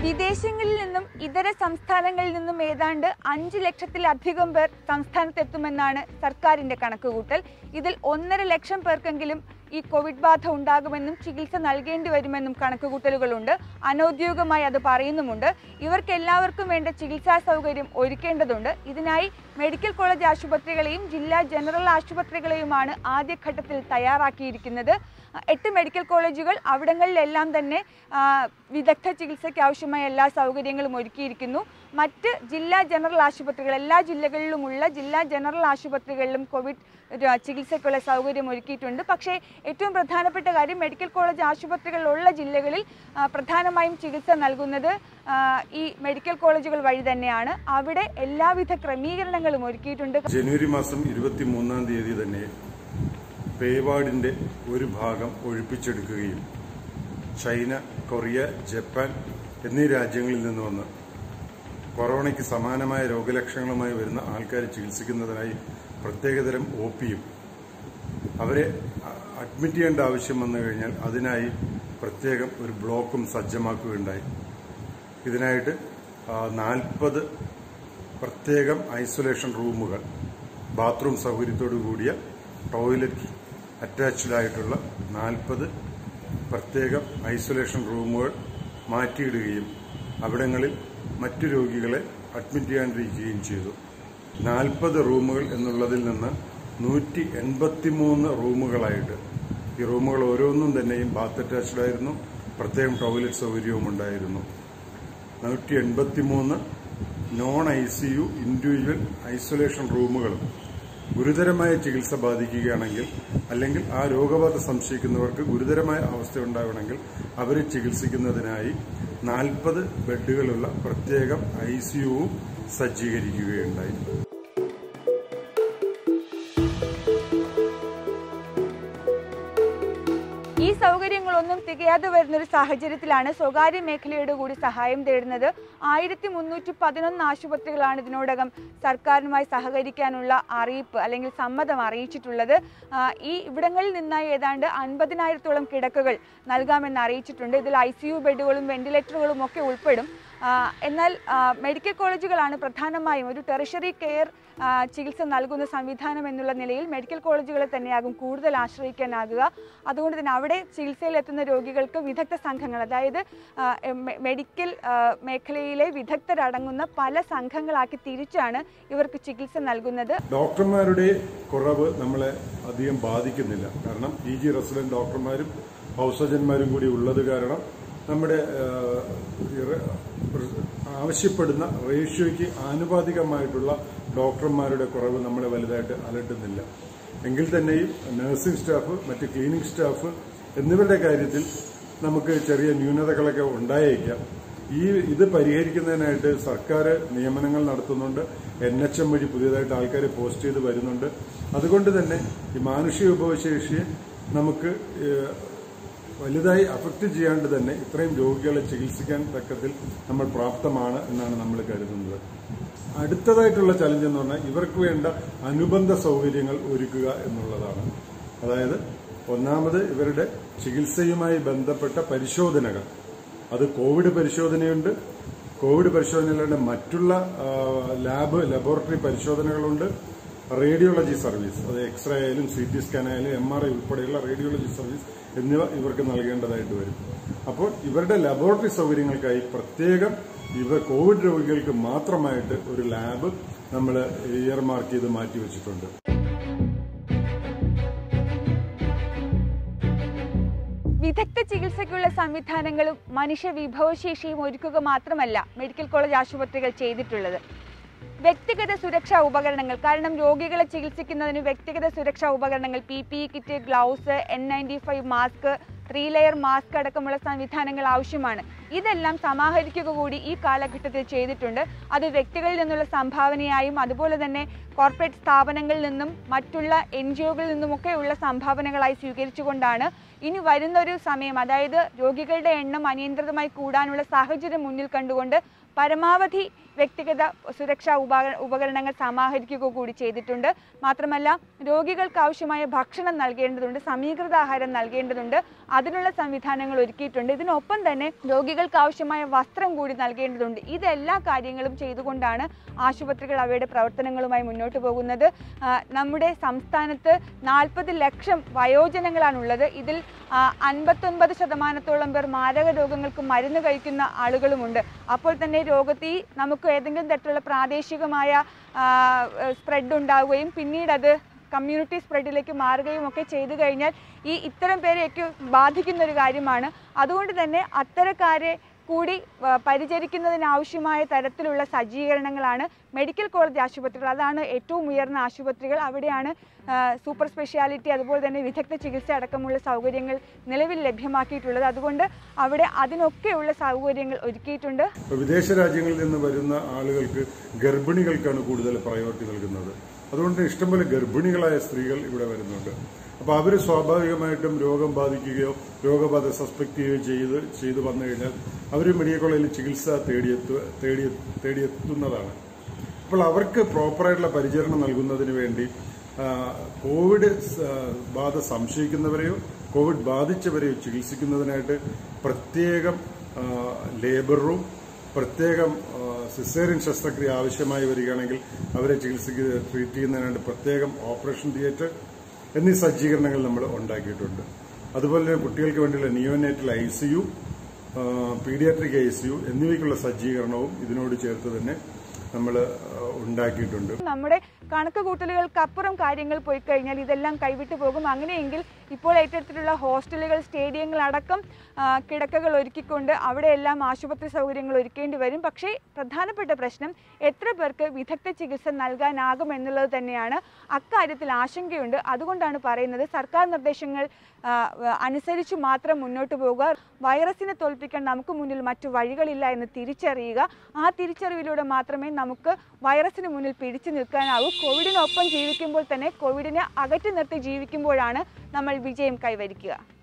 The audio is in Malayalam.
വിദേശങ്ങളിൽ നിന്നും ഇതര സംസ്ഥാനങ്ങളിൽ നിന്നും ഏതാണ്ട് അഞ്ച് ലക്ഷത്തിലധികം പേർ സംസ്ഥാനത്തെത്തുമെന്നാണ് സർക്കാരിന്റെ കണക്കുകൂട്ടൽ ഇതിൽ ഒന്നര ലക്ഷം പേർക്കെങ്കിലും ഈ കോവിഡ് ബാധ ഉണ്ടാകുമെന്നും ചികിത്സ നൽകേണ്ടി വരുമെന്നും കണക്കുകൂട്ടലുകളുണ്ട് അനൌദ്യോഗികമായി അത് പറയുന്നുമുണ്ട് ഇവർക്ക് എല്ലാവർക്കും വേണ്ട ചികിത്സാ സൗകര്യം ഒരുക്കേണ്ടതുണ്ട് ഇതിനായി മെഡിക്കൽ കോളേജ് ആശുപത്രികളെയും ജില്ലാ ജനറൽ ആശുപത്രികളെയുമാണ് ആദ്യഘട്ടത്തിൽ തയ്യാറാക്കിയിരിക്കുന്നത് എട്ട് മെഡിക്കൽ കോളേജുകൾ അവിടങ്ങളിലെല്ലാം തന്നെ ആ, വിദഗ്ധ ചികിത്സയ്ക്ക് ആവശ്യമായ എല്ലാ സൗകര്യങ്ങളും ഒരുക്കിയിരിക്കുന്നു മറ്റ് ജില്ലാ ജനറൽ ആശുപത്രികൾ എല്ലാ ജില്ലകളിലുമുള്ള ജില്ലാ ജനറൽ ആശുപത്രികളിലും കോവിഡ് ര- ചികിത്സയ്ക്കുള്ള സൗകര്യം ഒരുക്കിയിട്ടുണ്ട് പക്ഷേ ഏറ്റവും പ്രധാനപ്പെട്ട കാര്യം മെഡിക്കൽ കോളേജ് ആശുപത്രികളുള്ള ജില്ലകളിൽ ആ, പ്രധാനമായും ചികിത്സ നൽകുന്നത് ആ, ഈ മെഡിക്കൽ കോളേജുകൾ വഴി തന്നെയാണ് അവിടെ എല്ലാവിധ ക്രമീകരണങ്ങളും ഒരുക്കിയിട്ടുണ്ട് ജനുവരി മാസം ഇരുപത്തി മൂന്നാം തീയതി തന്നെ പേവാർഡിന്റെ ഒരു ഭാഗം ഒഴിപ്പിച്ചെടുക്കുകയും ചൈന കൊറിയ ജപ്പാൻ എന്നീ രാജ്യങ്ങളിൽ നിന്ന് വന്ന് കൊറോണയ്ക്ക് സമാനമായ രോഗലക്ഷണങ്ങളുമായി വരുന്ന ആൾക്കാരെ ചികിത്സിക്കുന്നതിനായി പ്രത്യേകതരം ഒ പിയും അവരെ അ- അഡ്മിറ്റ് ചെയ്യേണ്ട ആവശ്യം വന്നു കഴിഞ്ഞാൽ അതിനായി പ്രത്യേകം ഒരു ബ്ലോക്കും സജ്ജമാക്കുകയുണ്ടായി ഇതിനായിട്ട് നാൽപ്പത് പ്രത്യേകം ഐസൊലേഷൻ റൂമുകൾ ബാത്റൂം സൗകര്യത്തോടു കൂടിയ ടോയ്ലറ്റ് അറ്റാച്ച്ഡ് ആയിട്ടുള്ള നാൽപ്പത് പ്രത്യേകം ഐസൊലേഷൻ റൂമുകൾ മാറ്റിയിടുകയും അവിടങ്ങളിൽ മറ്റു രോഗികളെ അഡ്മിറ്റ് ചെയ്യാണ്ടിരിക്കുകയും ചെയ്തു നാൽപ്പത് റൂമുകൾ എന്നുള്ളതിൽ നിന്ന് നൂറ്റി എൺപത്തിമൂന്ന് റൂമുകളായിട്ട് ഈ റൂമുകൾ ഓരോന്നും തന്നെയും ബാത്ത് അറ്റാച്ച്ഡ് ആയിരുന്നു പ്രത്യേകം ടോയ്ലറ്റ് സൗകര്യവും ഉണ്ടായിരുന്നു നൂറ്റി എൺപത്തിമൂന്ന് non I C U individual isolation റൂമുകളും ഗുരുതരമായ ചികിത്സ ബാധിക്കുകയാണെങ്കിൽ അല്ലെങ്കിൽ ആ രോഗബാധ സംശയിക്കുന്നവർക്ക് ഗുരുതരമായ അവസ്ഥ ഉണ്ടാവണമെങ്കിൽ അവരെ ചികിത്സിക്കുന്നതിനായി നാൽപ്പത് ബെഡുകളുള്ള പ്രത്യേകം ഐ സി യുവും സജ്ജീകരിക്കുകയുണ്ടായി ഈ സൗകര്യങ്ങളൊന്നും തികയാതെ വരുന്നൊരു സാഹചര്യത്തിലാണ് സ്വകാര്യ മേഖലയുടെ കൂടി സഹായം തേടുന്നത് ആയിരത്തി മുന്നൂറ്റി പതിനൊന്ന് ആശുപത്രികളാണ് ഇതിനോടകം സർക്കാരിനുമായി സഹകരിക്കാനുള്ള അറിയിപ്പ് അല്ലെങ്കിൽ സമ്മതം അറിയിച്ചിട്ടുള്ളത് ആ, ഈ ഇവിടങ്ങളിൽ നിന്നായി ഏതാണ്ട് അൻപതിനായിരത്തോളം കിടക്കകൾ നൽകാമെന്ന് അറിയിച്ചിട്ടുണ്ട് ഇതിൽ ഐ സി യു ബെഡുകളും വെന്റിലേറ്ററുകളും ഒക്കെ ഉൾപ്പെടും ആ, എന്നാൽ ആ, മെഡിക്കൽ കോളേജുകളാണ് പ്രധാനമായും ഒരു ടെറിഷറി കെയർ ആ, ചികിത്സ നൽകുന്ന സംവിധാനം എന്നുള്ള നിലയിൽ മെഡിക്കൽ കോളേജുകളെ തന്നെയാകും കൂടുതൽ ആശ്രയിക്കാനാകുക അതുകൊണ്ട് തന്നെ അവിടെ ചികിത്സയിലെത്തുന്ന രോഗികൾക്ക് വിദഗ്ധ സംഘങ്ങൾ അതായത് ആ, മെ- മെഡിക്കൽ ആ, മേഖലയിലെ വിദഗ്ധരടങ്ങുന്ന പല സംഘങ്ങളാക്കി തിരിച്ചാണ് ഇവർക്ക് ചികിത്സ നൽകുന്നത് ഡോക്ടർമാരുടെ കുറവ് നമ്മളെ അധികം ബാധിക്കുന്നില്ല കാരണം പി ജി റെസിഡന്റ് ഡോക്ടർമാരും ഹൗസജന്മാരും കൂടി ഉള്ളത് കാരണം നമ്മുടെ ആ, ഈ റെ- ആവശ്യപ്പെടുന്ന റേഷ്യോയ്ക്ക് ആനുപാതികമായിട്ടുള്ള ഡോക്ടർമാരുടെ കുറവ് നമ്മളെ വലുതായിട്ട് അലട്ടുന്നില്ല എങ്കിൽ തന്നെയും നഴ്സിംഗ് സ്റ്റാഫ് മറ്റ് ക്ലീനിംഗ് സ്റ്റാഫ് എന്നിവരുടെ കാര്യത്തിൽ നമുക്ക് ചെറിയ ന്യൂനതകളൊക്കെ ഉണ്ടായേക്കാം ഈ ഇത് പരിഹരിക്കുന്നതിനായിട്ട് സർക്കാർ നിയമനങ്ങൾ നടത്തുന്നുണ്ട് എൻ എച്ച് എം വഴി പുതിയതായിട്ട് ആൾക്കാരെ പോസ്റ്റ് ചെയ്ത് വരുന്നുണ്ട് അതുകൊണ്ട് തന്നെ ഈ മാനുഷിക വിഭവശേഷിയെ നമുക്ക് ഏഹ്, വലുതായി അഫക്റ്റ് ചെയ്യാണ്ട് തന്നെ ഇത്രയും രോഗികളെ ചികിത്സിക്കാൻ തക്കത്തിൽ നമ്മൾ പ്രാപ്തമാണ് എന്നാണ് നമ്മൾ കരുതുന്നത് അടുത്തതായിട്ടുള്ള ചലഞ്ച് എന്ന് പറഞ്ഞാൽ ഇവർക്ക് വേണ്ട അനുബന്ധ സൗകര്യങ്ങൾ ഒരുക്കുക എന്നുള്ളതാണ് അതായത് ഒന്നാമത് ഇവരുടെ ചികിത്സയുമായി ബന്ധപ്പെട്ട പരിശോധനകൾ അത് കോവിഡ് പരിശോധനയുണ്ട് കോവിഡ് പരിശോധനകളുടെ മറ്റുള്ള ആ, ലാബ് ലബോറട്ടറി പരിശോധനകളുണ്ട് റേഡിയോളജി സർവീസ് അത് എക്സ്റേ ആയാലും സി ടി സ്കാൻ ആയാലും എം ആർ ഐ ഉൾപ്പെടെയുള്ള റേഡിയോളജി സർവീസ് എന്നിവ ഇവർക്ക് നൽകേണ്ടതായിട്ട് വരും അപ്പോൾ ഇവരുടെ ലബോറട്ടറി സൗകര്യങ്ങൾക്കായി പ്രത്യേകം ഇവ കോവിഡ് രോഗികൾക്ക് മാത്രമായിട്ട് ഒരു ലാബ് നമ്മൾ ഇയർ മാർക്ക് ചെയ്ത് മാറ്റിവെച്ചിട്ടുണ്ട് വിദഗ്ധ ചികിത്സയ്ക്കുള്ള സംവിധാനങ്ങളും മനുഷ്യ വിഭവശേഷിയും ഒരുക്കുക മാത്രമല്ല മെഡിക്കൽ കോളേജ് ആശുപത്രികൾ ചെയ്തിട്ടുള്ളത് വ്യക്തിഗത സുരക്ഷാ ഉപകരണങ്ങൾ കാരണം രോഗികളെ ചികിത്സിക്കുന്നതിന് വ്യക്തിഗത സുരക്ഷാ ഉപകരണങ്ങൾ P P E kit gloves N ninety five mask three layer mask അടക്കമുള്ള സംവിധാനങ്ങൾ ആവശ്യമാണ് ഇതെല്ലാം സമാഹരിക്കുക കൂടി ഈ കാലഘട്ടത്തിൽ ചെയ്തിട്ടുണ്ട് അത് വ്യക്തികളിൽ നിന്നുള്ള സംഭാവനയായും അതുപോലെ തന്നെ കോർപ്പറേറ്റ് സ്ഥാപനങ്ങളിൽ നിന്നും മറ്റുള്ള എൻ ജി ഒകളിൽ നിന്നുമൊക്കെയുള്ള സംഭാവനകളായി സ്വീകരിച്ചുകൊണ്ടാണ് ഇനി വരുന്നൊരു സമയം അതായത് രോഗികളുടെ എണ്ണം അനിയന്ത്രിതമായി കൂടാനുള്ള സാഹചര്യം മുന്നിൽ കണ്ടുകൊണ്ട് പരമാവധി വ്യക്തിഗത സുരക്ഷാ ഉപ ഉപകരണങ്ങൾ സമാഹരിക്കുക കൂടി ചെയ്തിട്ടുണ്ട് മാത്രമല്ല രോഗികൾക്ക് ആവശ്യമായ ഭക്ഷണം നൽകേണ്ടതുണ്ട് സമീകൃത ആഹാരം നൽകേണ്ടതുണ്ട് അതിനുള്ള സംവിധാനങ്ങൾ ഒരുക്കിയിട്ടുണ്ട് ഇതിനൊപ്പം തന്നെ രോഗികൾക്ക് ആവശ്യമായ വസ്ത്രം കൂടി നൽകേണ്ടതുണ്ട് ഇതെല്ലാ കാര്യങ്ങളും ചെയ്തുകൊണ്ടാണ് ആശുപത്രികൾ അവയുടെ പ്രവർത്തനങ്ങളുമായി മുന്നോട്ട് പോകുന്നത് ആ, നമ്മുടെ സംസ്ഥാനത്ത് നാൽപ്പത് ലക്ഷം വയോജനങ്ങളാണുള്ളത് ഇതിൽ അൻപത്തൊൻപത് ശതമാനത്തോളം പേർ മാരക രോഗങ്ങൾക്ക് മരുന്ന് കഴിക്കുന്ന ആളുകളുമുണ്ട് അപ്പോൾ തന്നെ രോഗത്തിൽ നമുക്ക് ഏതെങ്കിലും തരത്തിലുള്ള പ്രാദേശികമായ സ്പ്രെഡ് ഉണ്ടാവുകയും പിന്നീട് അത് കമ്മ്യൂണിറ്റി സ്പ്രെഡിലേക്ക് മാറുകയും ഒക്കെ ചെയ്തു കഴിഞ്ഞാൽ ഈ ഇത്തരം പേരെയൊക്കെ ബാധിക്കുന്ന ഒരു കാര്യമാണ് അതുകൊണ്ട് തന്നെ അത്തരക്കാരെ കൂടി ആ, പരിചരിക്കുന്നതിനാവശ്യമായ തരത്തിലുള്ള സജ്ജീകരണങ്ങളാണ് മെഡിക്കൽ കോളേജ് ആശുപത്രികൾ അതാണ് ഏറ്റവും ഉയർന്ന ആശുപത്രികൾ അവിടെയാണ് ആ, സൂപ്പർ സ്പെഷ്യാലിറ്റി അതുപോലെ തന്നെ വിദഗ്ധ ചികിത്സ അടക്കമുള്ള സൗകര്യങ്ങൾ നിലവിൽ ലഭ്യമാക്കിയിട്ടുള്ളത് അതുകൊണ്ട് അവിടെ അതിനൊക്കെയുള്ള സൗകര്യങ്ങൾ ഒരുക്കിയിട്ടുണ്ട് ഇപ്പോൾ വിദേശ രാജ്യങ്ങളിൽ നിന്ന് വരുന്ന ആളുകൾക്ക് ഗർഭിണികൾക്കാണ് കൂടുതൽ പ്രയോറിറ്റി നൽകുന്നത് അതുകൊണ്ട് ഇഷ്ടംപോലെ ഗർഭിണികളായ സ്ത്രീകൾ ഇവിടെ വരുന്നുണ്ട് അപ്പോൾ അവർ സ്വാഭാവികമായിട്ടും രോഗം ബാധിക്കുകയോ രോഗബാധ സസ്പെക്ട് ചെയ്യുകയോ ചെയ്ത് ചെയ്തു വന്നു കഴിഞ്ഞാൽ അവർ മെഡിക്കൽ കോളേജിൽ ചികിത്സ തേടിയെത്തു തേടി തേടിയെത്തുന്നതാണ് അപ്പോൾ അവർക്ക് പ്രോപ്പറായിട്ടുള്ള പരിചരണം നൽകുന്നതിന് വേണ്ടി ആ, കോവിഡ് സ- ബാധ സംശയിക്കുന്നവരെയോ കോവിഡ് ബാധിച്ചവരെയോ ചികിത്സിക്കുന്നതിനായിട്ട് പ്രത്യേകം ആ, ലേബർ റൂം പ്രത്യേകം സിസേറിയൻ ശസ്ത്രക്രിയ ആവശ്യമായി വരികയാണെങ്കിൽ അവരെ ചികിത്സിക്കുക ട്രീറ്റ് ചെയ്യുന്നതിനായിട്ട് പ്രത്യേകം ഓപ്പറേഷൻ തിയേറ്റർ എന്നീ സജ്ജീകരണങ്ങൾ നമ്മൾ ഉണ്ടാക്കിയിട്ടുണ്ട് അതുപോലെ തന്നെ കുട്ടികൾക്ക് വേണ്ടിയുള്ള neonatal I C U paediatric I C U എന്നിവയ്ക്കുള്ള സജ്ജീകരണവും ഇതിനോട് ചേർത്ത് തന്നെ നമ്മൾ ഉണ്ടാക്കിയിട്ടുണ്ട് നമ്മുടെ കണക്ക് കൂട്ടലുകൾക്കപ്പുറം കാര്യങ്ങൾ പോയി കഴിഞ്ഞാൽ ഇതെല്ലാം കൈവിട്ടു പോകും അങ്ങനെയെങ്കിൽ ഇപ്പോൾ ഏറ്റെടുത്തിട്ടുള്ള ഹോസ്റ്റലുകൾ സ്റ്റേഡിയങ്ങൾ അടക്കം ആ, കിടക്കകൾ ഒരുക്കിക്കൊണ്ട് അവിടെയെല്ലാം ആശുപത്രി സൗകര്യങ്ങൾ ഒരുക്കേണ്ടി വരും പക്ഷേ പ്രധാനപ്പെട്ട പ്രശ്നം എത്ര പേർക്ക് വിദഗ്ധ ചികിത്സ നൽകാനാകും എന്നുള്ളത് തന്നെയാണ് അക്കാര്യത്തിൽ ആശങ്കയുണ്ട് അതുകൊണ്ടാണ് പറയുന്നത് സർക്കാർ നിർദ്ദേശങ്ങൾ ആ, അനുസരിച്ച് മാത്രം മുന്നോട്ട് പോകുക വൈറസിനെ തോൽപ്പിക്കാൻ നമുക്ക് മുന്നിൽ മറ്റു വഴികളില്ല എന്ന് തിരിച്ചറിയുക ആ തിരിച്ചറിവിലൂടെ മാത്രമേ നമുക്ക് വൈറസിന് മുന്നിൽ പിടിച്ചു നിൽക്കാനാവൂ കോവിഡിനൊപ്പം ജീവിക്കുമ്പോൾ തന്നെ കോവിഡിനെ അകറ്റി നിർത്തി ജീവിക്കുമ്പോഴാണ് നമ്മൾ വിജയം കൈവരിക്കുക